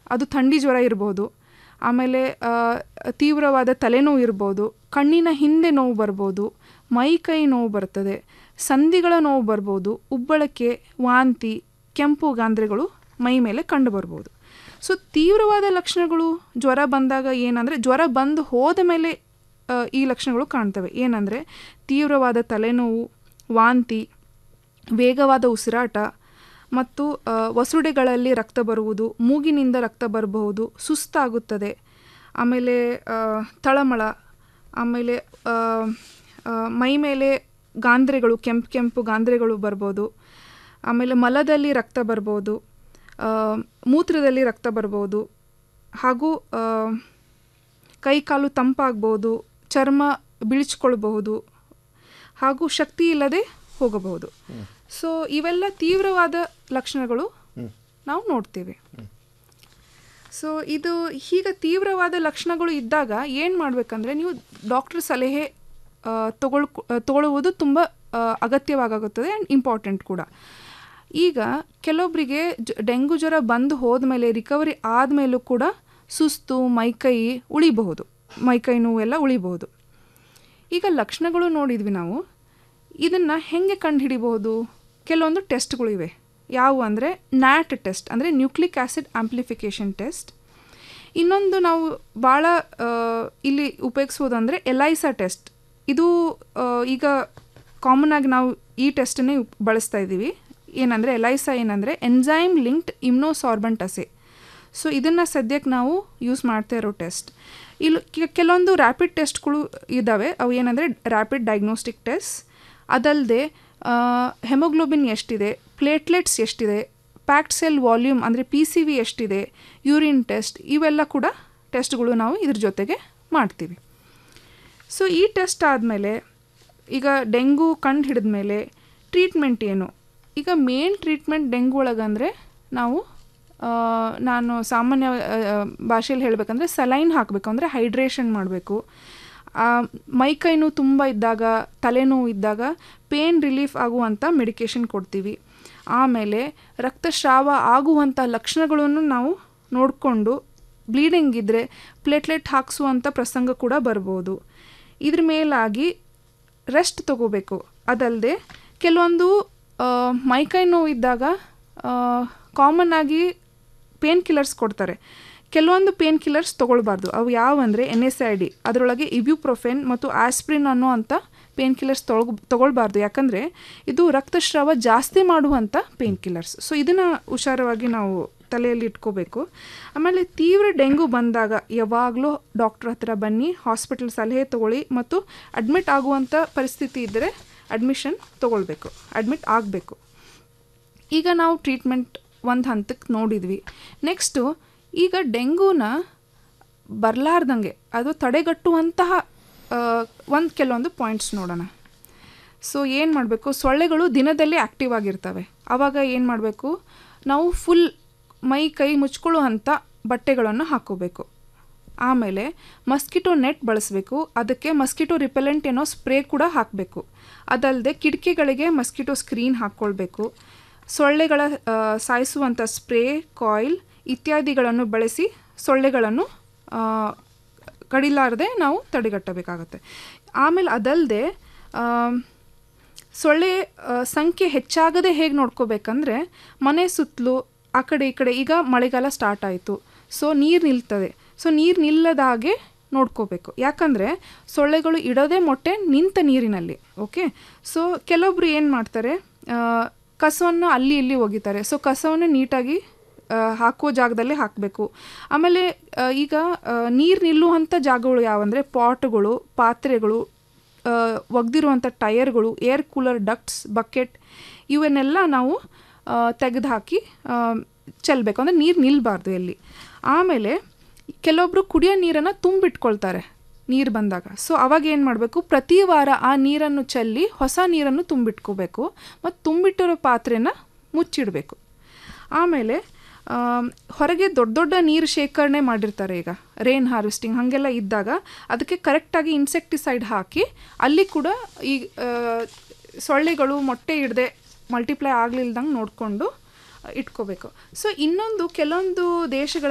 ಅದು ಥಂಡಿ ಜ್ವರ ಇರ್ಬೋದು ಆಮೇಲೆ ಆ, ತೀವ್ರವಾದ ತಲೆನೋವು ಇರ್ಬೋದು ಕಣ್ಣಿನ ಹಿಂದೆ ನೋವು ಬರ್ಬೋದು ಮೈ ಕೈ ನೋವು ಬರ್ತದೆ ಸಂಧಿಗಳ ನೋವು ಬರ್ಬೋದು ಉಬ್ಬಳಕೆ ವಾಂತಿ ಕೆಂಪು ಗಾಂದ್ರೆಗಳು ಮೈ ಮೇಲೆ ಕಂಡು ಬರ್ಬೋದು ಸೊ ತೀವ್ರವಾದ ಲಕ್ಷಣಗಳು ಜ್ವರ ಬಂದಾಗ ಏನಂದರೆ ಜ್ವರ ಬಂದು ಹೋದ ಮೇಲೆ ಆ, ಈ ಲಕ್ಷಣಗಳು ಕಾಣ್ತವೆ ಏನಂದರೆ ತೀವ್ರವಾದ ತಲೆನೋವು ವಾಂತಿ ವೇಗವಾದ ಉಸಿರಾಟ ಮತ್ತು ಆ, ವಸುಡೆಗಳಲ್ಲಿ ರಕ್ತ ಬರುವುದು ಮೂಗಿನಿಂದ ರಕ್ತ ಬರಬಹುದು ಸುಸ್ತಾಗುತ್ತದೆ ಆಮೇಲೆ ಆ, ತಳಮಳ ಆಮೇಲೆ ಆ, ಆ, ಮೈ ಮೇಲೆ ಗಾಂದ್ರೆಗಳು ಕೆಂಪು ಕೆಂಪು ಗಾಂದ್ರೆಗಳು ಬರ್ಬೋದು ಆಮೇಲೆ ಮಲದಲ್ಲಿ ರಕ್ತ ಬರ್ಬೋದು ಆ, ಮೂತ್ರದಲ್ಲಿ ರಕ್ತ ಬರ್ಬೋದು ಹಾಗೂ ಆ, ಕೈ ಕಾಲು ತಂಪಾಗ್ಬೋದು ಚರ್ಮ ಬಿಳಿಚ್ಕೊಳ್ಬಹುದು ಹಾಗೂ ಶಕ್ತಿ ಇಲ್ಲದೆ ಹೋಗಬಹುದು ಸೊ ಇವೆಲ್ಲ ತೀವ್ರವಾದ ಲಕ್ಷಣಗಳು ನಾವು ನೋಡ್ತೇವೆ ಸೊ ಇದು ಹೀಗೆ ತೀವ್ರವಾದ ಲಕ್ಷಣಗಳು ಇದ್ದಾಗ ಏನು ಮಾಡಬೇಕಂದ್ರೆ ನೀವು ಡಾಕ್ಟರ್ ಸಲಹೆ ಆ, ತಗೊಳ್ ತಗೊಳ್ಳುವುದು ತುಂಬ ಆ, ಅಗತ್ಯವಾಗುತ್ತದೆ ಆ್ಯಂಡ್ ಇಂಪಾರ್ಟೆಂಟ್ ಕೂಡ ಈಗ ಕೆಲವೊಬ್ಬರಿಗೆ ಜ ಡೆಂಗು ಜ್ವರ ಬಂದು ಹೋದ್ಮೇಲೆ ರಿಕವರಿ ಆದಮೇಲೂ ಕೂಡ ಸುಸ್ತು ಮೈಕೈ ಉಳಿಬಹುದು ಮೈಕೈ ನೋವೆಲ್ಲ ಉಳಿಬಹುದು ಈಗ ಲಕ್ಷಣಗಳು ನೋಡಿದ್ವಿ ನಾವು ಇದನ್ನು ಹೇಗೆ ಕಂಡುಹಿಡಿಬಹುದು ಕೆಲವೊಂದು ಟೆಸ್ಟ್ಗಳಿವೆ ಯಾವುವು ಅಂದರೆ ನ್ಯಾಟ್ ಟೆಸ್ಟ್ ಅಂದರೆ ನ್ಯೂಕ್ಲಿಕ್ ಆ್ಯಸಿಡ್ ಆಂಪ್ಲಿಫಿಕೇಷನ್ ಟೆಸ್ಟ್ ಇನ್ನೊಂದು ನಾವು ಭಾಳ ಆ, ಇಲ್ಲಿ ಉಪಯೋಗಿಸೋದಂದರೆ ಎಲೈಸಾ ಟೆಸ್ಟ್ ಇದು ಆ, ಈಗ ಕಾಮನ್ ಆಗಿ ನಾವು ಈ ಟೆಸ್ಟನ್ನೇ ಉಪ್- ಬಳಸ್ತಾ ಇದ್ದೀವಿ ಏನಂದರೆ ಎಲೈಸಾ ಏನಂದರೆ ಎನ್ಸೈಮ್ ಲಿಂಕ್ಡ್ ಇಮ್ನೋಸಾರ್ಬಂಟ್ ಅಸೆ ಸೊ ಇದನ್ನು ಸದ್ಯಕ್ಕೆ ನಾವು ಯೂಸ್ ಮಾಡ್ತಾ ಇರೋ ಟೆಸ್ಟ್ ಇಲ್ಲಿ ಕೆ- ಕೆಲವೊಂದು ರ್ಯಾಪಿಡ್ ಟೆಸ್ಟ್ಗಳು ಇದ್ದಾವೆ ಅವು ಏನಂದರೆ ರ್ಯಾಪಿಡ್ ಡಯಾಗ್ನೋಸ್ಟಿಕ್ ಟೆಸ್ಟ್ ಅದಲ್ಲದೆ ಹೆಮೋಗ್ಲೋಬಿನ್ ಎಷ್ಟಿದೆ ಪ್ಲೇಟ್ಲೆಟ್ಸ್ ಎಷ್ಟಿದೆ ಪ್ಯಾಕ್ಡ್ ಸೆಲ್ ವಾಲ್ಯೂಮ್ ಅಂದರೆ ಪಿ ಸಿ ವಿ ಎಷ್ಟಿದೆ ಯೂರಿನ್ ಟೆಸ್ಟ್ ಇವೆಲ್ಲ ಕೂಡ ಟೆಸ್ಟ್ಗಳು ನಾವು ಇದ್ರ ಜೊತೆಗೆ ಮಾಡ್ತೀವಿ ಸೊ ಈ ಟೆಸ್ಟ್ ಆದಮೇಲೆ ಈಗ ಡೆಂಗು ಕಂಡು ಹಿಡಿದ ಮೇಲೆ ಟ್ರೀಟ್ಮೆಂಟ್ ಏನು ಈಗ ಮೇನ್ ಟ್ರೀಟ್ಮೆಂಟ್ ಡೆಂಗು ಒಳಗಂದರೆ ನಾವು ಆ, ನಾನು ಸಾಮಾನ್ಯ ಭಾಷೆಯಲ್ಲಿ ಹೇಳಬೇಕಂದ್ರೆ ಸಲೈನ್ ಹಾಕಬೇಕು ಅಂದರೆ ಹೈಡ್ರೇಷನ್ ಮಾಡಬೇಕು ಮೈಕೈ ನೋವು ತುಂಬ ಇದ್ದಾಗ ತಲೆನೋವು ಇದ್ದಾಗ ಪೇನ್ ರಿಲೀಫ್ ಆಗುವಂಥ ಮೆಡಿಕೇಷನ್ ಕೊಡ್ತೀವಿ ಆಮೇಲೆ ರಕ್ತಸ್ರಾವ ಆಗುವಂಥ ಲಕ್ಷಣಗಳನ್ನು ನಾವು ನೋಡಿಕೊಂಡು ಬ್ಲೀಡಿಂಗ್ ಇದ್ದರೆ ಪ್ಲೇಟ್ಲೆಟ್ ಹಾಕಿಸುವಂಥ ಪ್ರಸಂಗ ಕೂಡ ಬರ್ಬೋದು ಇದ್ರ ಮೇಲಾಗಿ ರೆಸ್ಟ್ ತಗೋಬೇಕು ಅದಲ್ಲದೆ ಕೆಲವೊಂದು ಆ, ಮೈಕೈ ನೋವು ಇದ್ದಾಗ ಕಾಮನ್ ಆಗಿ ಪೇನ್ ಕಿಲ್ಲರ್ಸ್ ಕೊಡ್ತಾರೆ ಕೆಲವೊಂದು ಪೇನ್ ಕಿಲ್ಲರ್ಸ್ ತೊಗೊಳ್ಬಾರ್ದು ಅವು ಯಾವಂದರೆ ಎನ್ ಎಸ್ ಐ ಡಿ ಅದರೊಳಗೆ ಇಬ್ಯುಪ್ರೊಫೆನ್ ಮತ್ತು ಆಸ್ಪ್ರಿನ್ ಅನ್ನೋ ಅಂಥ ಪೇನ್ ಕಿಲ್ಲರ್ಸ್ ತೊಗೊಳ್ ತೊಗೊಳ್ಬಾರ್ದು ಯಾಕಂದರೆ ಇದು ರಕ್ತಸ್ರಾವ ಜಾಸ್ತಿ ಮಾಡುವಂಥ ಪೇನ್ ಕಿಲ್ಲರ್ಸ್ ಸೊ ಇದನ್ನು ಹುಷಾರವಾಗಿ ನಾವು ತಲೆಯಲ್ಲಿ ಇಟ್ಕೋಬೇಕು ಆಮೇಲೆ ತೀವ್ರ ಡೆಂಗು ಬಂದಾಗ ಯಾವಾಗಲೂ ಡಾಕ್ಟ್ರ್ ಹತ್ರ ಬನ್ನಿ ಹಾಸ್ಪಿಟಲ್ ಸಲಹೆ ತಗೊಳ್ಳಿ ಮತ್ತು ಅಡ್ಮಿಟ್ ಆಗುವಂಥ ಪರಿಸ್ಥಿತಿ ಇದ್ದರೆ ಅಡ್ಮಿಷನ್ ತೊಗೊಳ್ಬೇಕು ಅಡ್ಮಿಟ್ ಆಗಬೇಕು ಈಗ ನಾವು ಟ್ರೀಟ್ಮೆಂಟ್ ಒಂದು ಹಂತಕ್ಕೆ ನೋಡಿದ್ವಿ ನೆಕ್ಸ್ಟು ಈಗ ಡೆಂಗೂನ ಬರಲಾರ್ದಂಗೆ ಅದು ತಡೆಗಟ್ಟುವಂತಹ ಒಂದು ಕೆಲವೊಂದು ಪಾಯಿಂಟ್ಸ್ ನೋಡೋಣ ಸೊ ಏನು ಮಾಡಬೇಕು ಸೊಳ್ಳೆಗಳು ದಿನದಲ್ಲಿ ಆ್ಯಕ್ಟಿವ್ ಆಗಿರ್ತವೆ ಆವಾಗ ಏನು ಮಾಡಬೇಕು ನಾವು ಫುಲ್ ಮೈ ಕೈ ಮುಚ್ಕೊಳ್ಳುವಂಥ ಬಟ್ಟೆಗಳನ್ನು ಹಾಕ್ಕೋಬೇಕು ಆಮೇಲೆ ಮಸ್ಕಿಟೋ ನೆಟ್ ಬಳಸಬೇಕು ಅದಕ್ಕೆ ಮಸ್ಕಿಟೋ ರಿಪೆಲೆಂಟ್ ಏನೋ ಸ್ಪ್ರೇ ಕೂಡ ಹಾಕಬೇಕು ಅದಲ್ಲದೆ ಕಿಟಕಿಗಳಿಗೆ ಮಸ್ಕಿಟೋ ಸ್ಕ್ರೀನ್ ಹಾಕ್ಕೊಳ್ಬೇಕು ಸೊಳ್ಳೆಗಳ ಆ, ಸಾಯಿಸುವಂಥ ಸ್ಪ್ರೇ ಕಾಯಿಲ್ ಇತ್ಯಾದಿಗಳನ್ನು ಬಳಸಿ ಸೊಳ್ಳೆಗಳನ್ನು ಆ, ಕಡಿಲಾರದೆ ನಾವು ತಡೆಗಟ್ಟಬೇಕಾಗತ್ತೆ ಆಮೇಲೆ ಅದಲ್ಲದೆ ಸೊಳ್ಳೆ ಆ, ಸಂಖ್ಯೆ ಹೆಚ್ಚಾಗದೆ ಹೇಗೆ ನೋಡ್ಕೋಬೇಕಂದ್ರೆ ಮನೆ ಸುತ್ತಲೂ ಆ ಕಡೆ ಈ ಕಡೆ ಈಗ ಮಳೆಗಾಲ ಸ್ಟಾರ್ಟ್ ಆಯಿತು ಸೊ ನೀರು ನಿಲ್ತದೆ ಸೊ ನೀರು ನಿಲ್ಲದ ಹಾಗೆ ನೋಡ್ಕೋಬೇಕು ಯಾಕಂದರೆ ಸೊಳ್ಳೆಗಳು ಇಡೋದೇ ಮೊಟ್ಟೆ ನಿಂತ ನೀರಿನಲ್ಲಿ ಓಕೆ ಸೊ ಕೆಲವೊಬ್ರು ಏನು ಮಾಡ್ತಾರೆ ಆ, ಕಸವನ್ನು ಅಲ್ಲಿ ಇಲ್ಲಿ ಒಗಿತಾರೆ ಸೊ ಕಸವನ್ನು ನೀಟಾಗಿ ಆ, ಹಾಕುವ ಜಾಗದಲ್ಲೇ ಹಾಕಬೇಕು ಆಮೇಲೆ ಆ, ಈಗ ನೀರು ನಿಲ್ಲುವಂಥ ಜಾಗಗಳು ಯಾವಂದರೆ ಪಾಟ್ಗಳು ಪಾತ್ರೆಗಳು ಒಗ್ದಿರುವಂಥ ಟಯರ್ಗಳು ಏರ್ ಕೂಲರ್ ಡಕ್ಟ್ಸ್ ಬಕೆಟ್ ಇವನ್ನೆಲ್ಲ ನಾವು ತೆಗೆದು ಹಾಕಿ ಚೆಲ್ಲಬೇಕು ಅಂದರೆ ನೀರು ನಿಲ್ಲಬಾರ್ದು ಎಲ್ಲಿ ಆಮೇಲೆ ಕೆಲವೊಬ್ಬರು ಕುಡಿಯೋ ನೀರನ್ನು ತುಂಬಿಟ್ಕೊಳ್ತಾರೆ ನೀರು ಬಂದಾಗ ಸೊ ಅವಾಗ ಏನು ಮಾಡಬೇಕು ಪ್ರತಿ ವಾರ ಆ ನೀರನ್ನು ಚೆಲ್ಲಿ ಹೊಸ ನೀರನ್ನು ತುಂಬಿಟ್ಕೋಬೇಕು ಮತ್ತು ತುಂಬಿಟ್ಟಿರೋ ಪಾತ್ರೆನ ಮುಚ್ಚಿಡಬೇಕು ಆಮೇಲೆ ಆಮ್, ಹೊರಗೆ ದೊಡ್ಡ ದೊಡ್ಡ ನೀರು ಶೇಖರಣೆ ಮಾಡಿರ್ತಾರೆ ಈಗ ರೇನ್ ಹಾರ್ವೆಸ್ಟಿಂಗ್ ಹಾಗೆಲ್ಲ ಇದ್ದಾಗ ಅದಕ್ಕೆ ಕರೆಕ್ಟಾಗಿ ಇನ್ಸೆಕ್ಟಿಸೈಡ್ ಹಾಕಿ ಅಲ್ಲಿ ಕೂಡ ಈ ಆ, ಸೊಳ್ಳೆಗಳು ಮೊಟ್ಟೆ ಇಡದೆ ಮಲ್ಟಿಪ್ಲೈ ಆಗಲಿಲ್ದಂಗೆ ನೋಡಿಕೊಂಡು ಇಟ್ಕೋಬೇಕು ಸೊ ಇನ್ನೊಂದು ಕೆಲವೊಂದು ದೇಶಗಳ